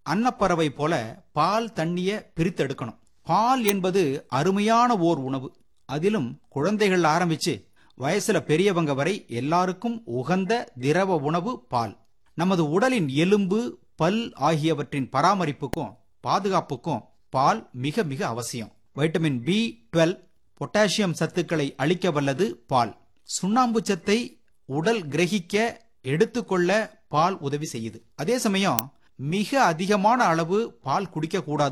அன்னப்பறவை போல பால் தண்ணிய பிரித்தெடுக்கணும் பால் என்பது அருமையான ஓர் உணவு அதிலும் குழந்தைகள் ஆரம்பிச்சு வயசுல பெரியவங்க வரை எல்லாருக்கும் உகந்த திரவ உணவு பால் நமது உடலின் எலும்பு பல் ஆகியவற்றின் பராமரிப்புக்கும் பாதுகாப்புக்கும் பால் மிக மிக அவசியம் வைட்டமின் பி டுவெல் பொட்டாசியம் சத்துக்களை அளிக்க வல்லது பால் சுண்ணாம்பு சத்தை உடல் கிரகிக்க எடுத்துக்கொள்ள பால் உதவி செய்யுது அதே சமயம் மிக அதிகமான அளவு பால் குடிக்க கூடாது